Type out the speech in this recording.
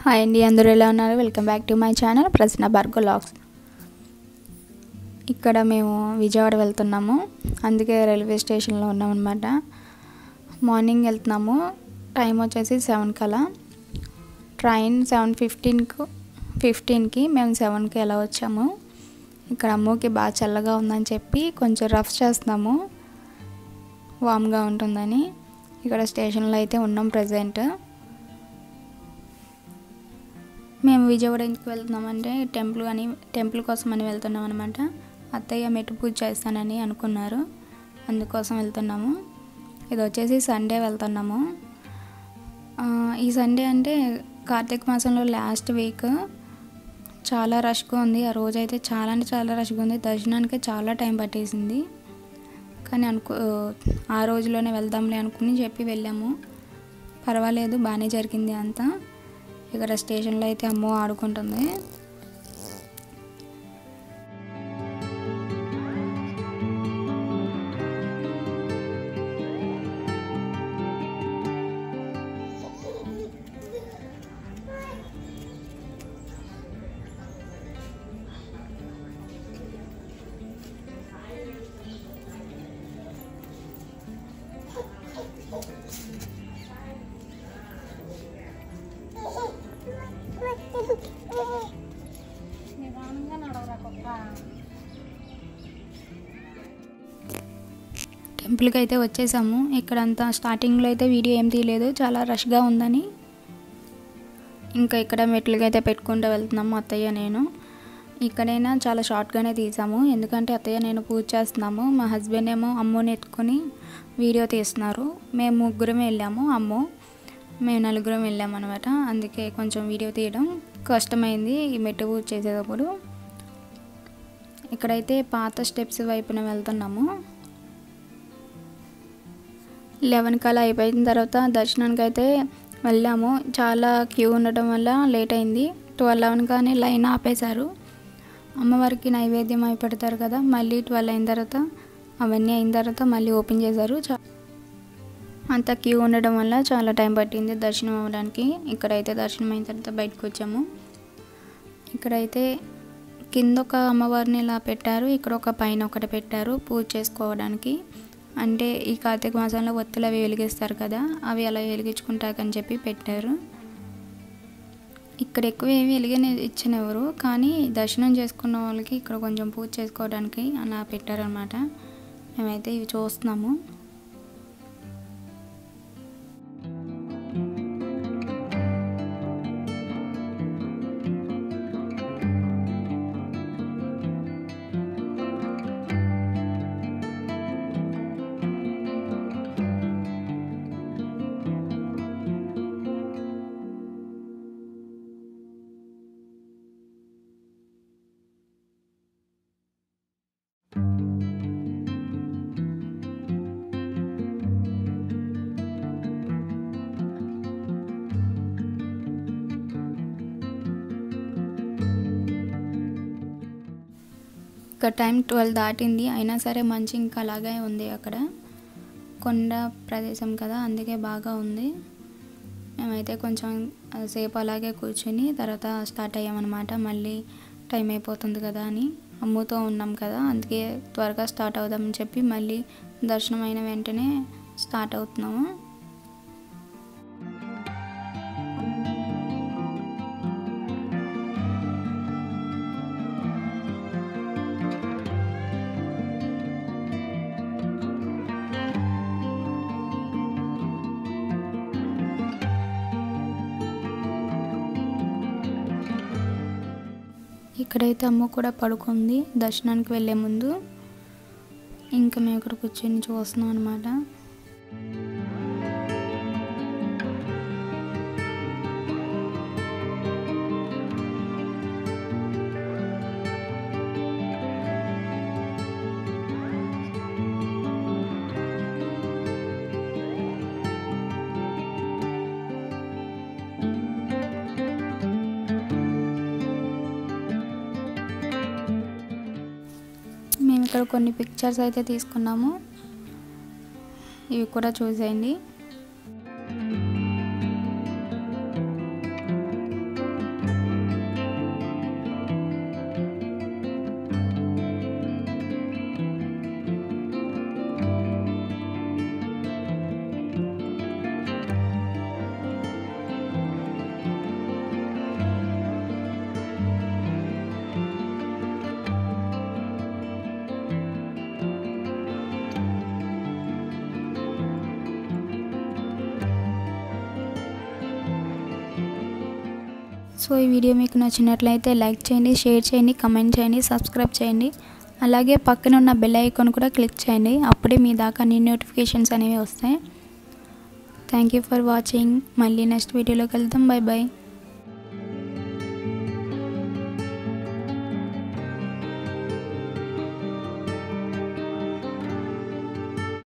hi అండి అందరూ ఎలా ఉన్నారు welcome back to my channel Prasanna Bhargav logs ఇక్కడ మేము విజయవాడ వెళ్తున్నాము అందుకే రైల్వే స్టేషన్లో ఉన్నామన్నమాట మార్నింగ్ వెళ్తున్నాము టైం వచ్చేసి సెవెన్ కలా ట్రైన్ సెవెన్ ఫిఫ్టీన్కు ఫిఫ్టీన్కి మేము సెవెన్కి ఎలా వచ్చాము ఇక్కడ అమ్మకి బాగా చల్లగా ఉందని చెప్పి కొంచెం రఫ్ చేస్తున్నాము వామ్గా ఉంటుందని ఇక్కడ స్టేషన్లో అయితే ఉన్నాం ప్రజెంట్ మేము విజయవాడ ఎందుకు వెళ్తున్నామంటే టెంపుల్ అని టెంపుల్ కోసం అని వెళ్తున్నాం అనమాట అత్తయ్య మెట్టు పూజ చేస్తానని అనుకున్నారు అందుకోసం వెళ్తున్నాము ఇది వచ్చేసి సండే వెళ్తున్నాము ఆ, ఈ సండే అంటే కార్తీక మాసంలో లాస్ట్ వీక్ చాలా రష్గా ఉంది ఆ రోజు అయితే చాలా అంటే చాలా రష్గా ఉంది దర్శనానికి చాలా టైం పట్టేసింది కానీ అనుకో ఆ రోజులోనే వెళ్దాంలే అనుకుని చెప్పి వెళ్ళాము పర్వాలేదు బాగానే జరిగింది అంతా ఇక్కడ స్టేషన్లో అయితే అమ్మో ఆడుకుంటుంది టెంపుల్కి అయితే వచ్చేసాము ఇక్కడ అంతా స్టార్టింగ్లో అయితే వీడియో ఏం తీయలేదు చాలా రష్గా ఉందని ఇంకా ఇక్కడ మెట్లకి అయితే పెట్టుకుంటూ వెళ్తున్నాము అత్తయ్య నేను ఇక్కడైనా చాలా షార్ట్గానే తీసాము ఎందుకంటే అత్తయ్య నేను పూజ చేస్తున్నాము మా హస్బెండ్ ఏమో అమ్మని ఎత్తుకొని వీడియో తీస్తున్నారు మేము ముగ్గురం వెళ్ళాము అమ్ము మేము నలుగురం వెళ్ళాము అనమాట అందుకే కొంచెం వీడియో తీయడం కష్టమైంది ఈ మెట్టు పూజ చేసేటప్పుడు ఇక్కడైతే పాత స్టెప్స్ వైపున వెళ్తున్నాము లెవెన్ కల్లా అయిపోయిన తర్వాత దర్శనానికి అయితే వెళ్ళాము చాలా క్యూ ఉండటం వల్ల లేట్ అయింది ట్వెల్వ్ లెవెన్ కానీ లైన్ ఆపేశారు అమ్మవారికి నైవేద్యం అయి పెడతారు కదా మళ్ళీ ట్వెల్వ్ అయిన తర్వాత అవన్నీ అయిన తర్వాత మళ్ళీ ఓపెన్ చేశారు చా- అంత క్యూ ఉండడం వల్ల చాలా టైం పట్టింది దర్శనం అవ్వడానికి ఇక్కడైతే దర్శనం అయిన తర్వాత బయటకు వచ్చాము ఇక్కడైతే కింద ఒక అమ్మవారిని ఇలా పెట్టారు ఇక్కడ ఒక పైన ఒకటి పెట్టారు పూజ చేసుకోవడానికి అంటే ఈ కార్తీక మాసంలో ఒత్తులు అవి వెలిగిస్తారు కదా అవి అలా వెలిగించుకుంటాకని చెప్పి పెట్టారు ఇక్కడ ఎక్కువ ఏమి వెలిగని ఇచ్చినెవరు కానీ దర్శనం చేసుకున్న వాళ్ళకి ఇక్కడ కొంచెం పూజ చేసుకోవడానికి అలా పెట్టారనమాట మేమైతే ఇవి చూస్తున్నాము ఇక్కడ టైం ట్వెల్వ్ దాటింది అయినా సరే మంచి ఇంకా అలాగే ఉంది అక్కడ కొండ ప్రదేశం కదా అందుకే బాగా ఉంది మేమైతే కొంచెం సేపు అలాగే కూర్చుని తర్వాత స్టార్ట్ అయ్యామన్నమాట మళ్ళీ టైం అయిపోతుంది కదా అని అమ్ముతూ ఉన్నాం కదా అందుకే త్వరగా స్టార్ట్ అవుదామని చెప్పి మళ్ళీ దర్శనం అయిన వెంటనే స్టార్ట్ అవుతున్నాము ఇక్కడైతే అమ్మ కూడా పడుకుంది దర్శనానికి వెళ్ళే ముందు ఇంకా మేము ఇక్కడ కూర్చొని చూస్తున్నాం అనమాట మేము ఇక్కడ కొన్ని పిక్చర్స్ అయితే తీసుకున్నాము ఇవి కూడా చూసేయండి సో ఈ వీడియో మీకు నచ్చినట్లయితే లైక్ చేయండి షేర్ చేయండి కమెంట్ చేయండి సబ్స్క్రైబ్ చేయండి అలాగే పక్కన ఉన్న బెల్ ఐకాన్ కూడా క్లిక్ చేయండి అప్పుడే మీ దాకా అన్ని నోటిఫికేషన్స్ అనేవి వస్తాయి థ్యాంక్ యూ ఫర్ వాచింగ్ మళ్ళీ నెక్స్ట్ వీడియోలోకి వెళ్తాం బాయ్ బాయ్